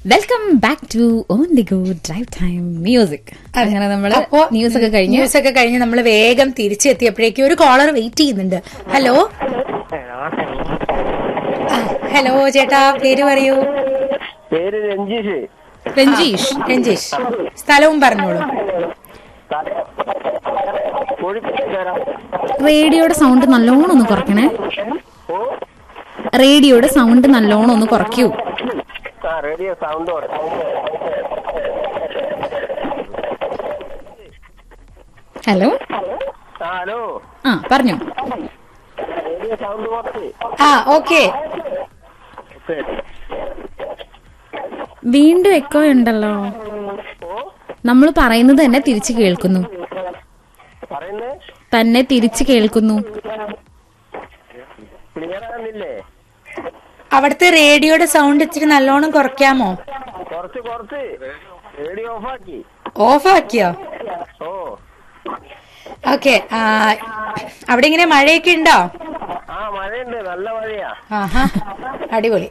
Welcome back to on the go drive time music അങ്ങനെ നമ്മള് അപ്പോ ന്യൂസ് ഒക്കെ കഴിഞ്ഞ് ന്യൂസ് ഒക്കെ കഴിഞ്ഞ് നമ്മൾ വേഗം തിരിച്ചെത്തിയപ്പോഴേക്കും ഒരു കോളർ വെയിറ്റ് ചെയ്യുന്നുണ്ട് ഹലോ ആ, ഹലോ ചേട്ടാ പേര് പറയൂ പേര് രഞ്ജീഷ് രഞ്ജീഷ് രഞ്ജേഷ് സ്ഥലവും പറഞ്ഞോളൂ കോഴിക്കോട്ടുകാരാ റേഡിയോയുടെ സൗണ്ട് നല്ലോണം ഒന്ന് കുറയ്ക്കണേ ഓ റേഡിയോയുടെ സൗണ്ട് നല്ലോണം ഒന്ന് കുറയ്ക്കൂ ആ റേഡിയോ സൗണ്ട് ഹലോ ആ ഹലോ ആ പറഞ്ഞോ റേഡിയോ സൗണ്ട് കുറച്ച് ആ ഓക്കെ വീണ്ടും എക്കോ ഉണ്ടല്ലോ നമ്മൾ പറയുന്നത് തന്നെ തിരിച്ചു കേൾക്കുന്നു പറയുന്നേ തന്നെ തിരിച്ചു കേൾക്കുന്നു ക്ലിയർ ആകുന്നില്ലേ അവിടുത്തെ റേഡിയോയുടെ സൗണ്ട് ഇച്ചിരി നല്ലോണം കുറയ്ക്കാമോ കുറച്ച് കുറച്ച് റേഡിയോ ഓഫാക്കി ഓഫാക്കിയോ ഓ ഓക്കെ അവിടെ ഇങ്ങനെ മഴയൊക്കെ ഉണ്ടോ ആ മഴയുണ്ട് നല്ല മഴയാ ആഹാ അടിപൊളി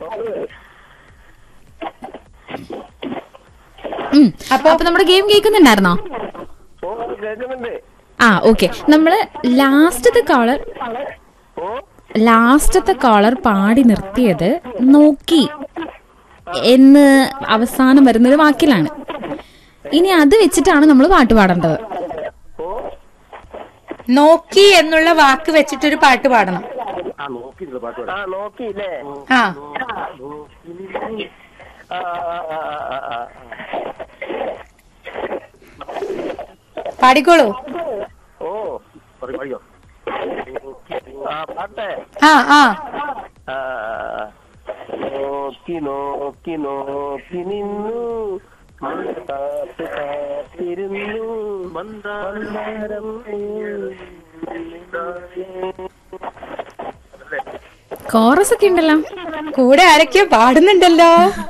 ഉം. അപ്പൊ അപ്പൊ നമ്മുടെ ഗെയിം കേൾക്കുന്നുണ്ടായിരുന്നോ ഓ കേൾക്കുന്നുണ്ട് ആ ഓക്കെ നമ്മള് ലാസ്റ്റത്തെ കോളർ ഓ ലാസ്റ്റത്തെ കോളർ പാടി നിർത്തിയത് നോക്കി എന്ന് അവസാനം വരുന്ന ഒരു വാക്കിലാണ് ഇനി അത് വെച്ചിട്ടാണ് നമ്മൾ പാട്ട് പാടേണ്ടത് ഓ നോക്കി എന്നുള്ള വാക്ക് വെച്ചിട്ടൊരു പാട്ട് പാടണം ആ നോക്കി ആ നോക്കിയില്ലേ ആ ആ ആ ആ ആ ആ പാടിക്കോളൂ ഓ പറയോ ആ പാട്ടെ ആ ആ ആ, നോക്കി നോക്കി നോക്കി നിന്നു കാത്തു കാത്തിരുന്നു മന്ദാരം കോറസ് ഒക്കെ ഉണ്ടല്ലോ കൂടെ ആരൊക്കെയോ പാടുന്നുണ്ടല്ലോ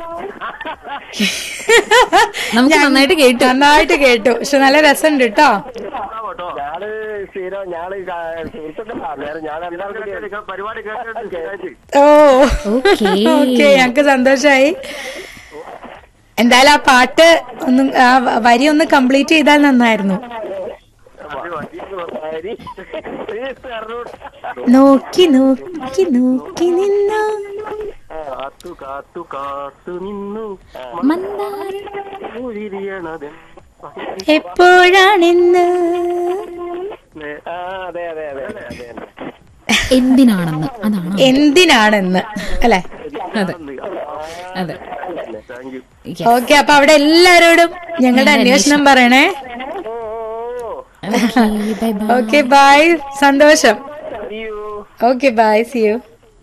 നമുക്ക് നന്നായിട്ട് കേട്ടു നന്നായിട്ട് കേട്ടു പക്ഷെ നല്ല രസമുണ്ട് കേട്ടോ ഞാള് സ്ഥിരം ഞാള് സുഹൃത്തുക്കളാ നേരം ഞാൻ എല്ലാവർക്കും പരിപാടി കേട്ടിട്ട് ഓ ഓക്കേ. ഓക്കെ ഞങ്ങക്ക് സന്തോഷായി എന്തായാലും ആ പാട്ട് ഒന്ന് ആ വരി ഒന്ന് കംപ്ലീറ്റ് ചെയ്താൽ നന്നായിരുന്നു നോക്കി നോക്കി നോക്കി നിന്നു കാത്തു കാത്തു കാത്തു നിന്നു മന്ദാരം വിരിയണത് എപ്പോഴാണെന്ന് ആ അതെ അതെ അതെ അതെ അതെ എന്തിനാണെന്ന് അതാണ് എന്തിനാണെന്ന് അല്ലെ അതെ അതെ താങ്ക് യു Yes. ഓക്കെ അപ്പൊ അവിടെ എല്ലാരോടും ഞങ്ങളുടെ അന്വേഷണം പറയണേ ഓ ഓ Okay, bye bye. Okay bye സന്തോഷം you okay bye see you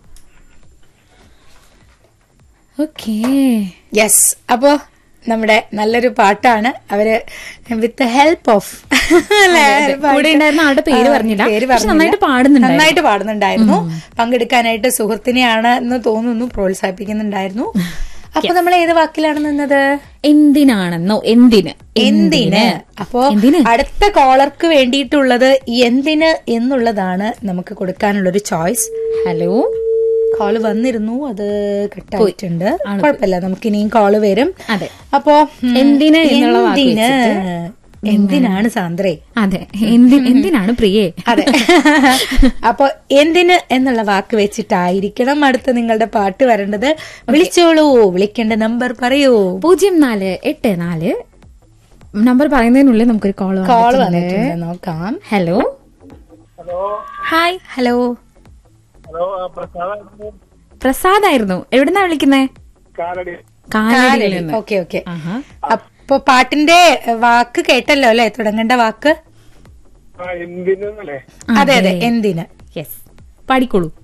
Okay. Yes അപ്പോ നമ്മുടെ നല്ലൊരു പാട്ടാണ് അവര് വിത്ത് ഹെൽപ്പ് ഓഫ് കൂടെ ഉണ്ടായിരുന്ന ആളുടെ പേര് പറഞ്ഞില്ല. പക്ഷെ നന്നായിട്ട് പാടുന്നുണ്ടായിരുന്നു. നന്നായിട്ട് പാടുന്നുണ്ടായിരുന്നു പങ്കെടുക്കാനായിട്ട് സുഹൃത്തിനെയാണ് എന്ന് തോന്നുന്നു പ്രോത്സാഹിപ്പിക്കുന്നുണ്ടായിരുന്നു അപ്പൊ നമ്മൾ ഏത് വാക്കിലാണ് നിന്നത് എന്തിനാണെന്നോ എന്തിന് എന്തിന് അപ്പോ എന്തിന് അടുത്ത കോളർക്ക് വേണ്ടിയിട്ടുള്ളത് എന്തിന് എന്നുള്ളതാണ് നമുക്ക് കൊടുക്കാനുള്ള ഒരു ചോയ്സ് ഹലോ കോള് വന്നിരുന്നു അത് കട്ടായിട്ടുണ്ട് കുഴപ്പമില്ല നമുക്ക് ഇനിയും കോള് വരും അതെ അപ്പോ ഉം, എന്തിന് എന്നുള്ള വാക്ക് എന്തിന് എന്തിനാണ് സാന്ദ്രേ അതെ എന്തി എന്തിനാണ് പ്രിയേ അതെ അപ്പൊ എന്തിന് എന്നുള്ള വാക്ക് വെച്ചിട്ടായിരിക്കണം അടുത്ത നിങ്ങളുടെ പാട്ട് വരേണ്ടത് വിളിച്ചോളൂ വിളിക്കേണ്ട നമ്പർ പറയൂ പൂജ്യം നാല് എട്ട് നാല് നമ്പർ പറയുന്നതിനുള്ളിൽ നമുക്കൊരു കോൾ കോള് വന്നിട്ടുണ്ട് നോക്കാം hello hello hi hello hello Prasad Prasad ആയിരുന്നു എവിടുന്നാ വിളിക്കുന്നേ കാലടി കാലടിയിൽ നിന്ന് ഓക്കെ ഓക്കെ ആഹാ. അപ്പൊ പാട്ടിന്റെ വാക്ക് കേട്ടല്ലോ അല്ലെ തുടങ്ങേണ്ട വാക്ക് ആ എന്തിനല്ലേ അതെ അതെ എന്തിന് യെസ് പാടിക്കോളൂ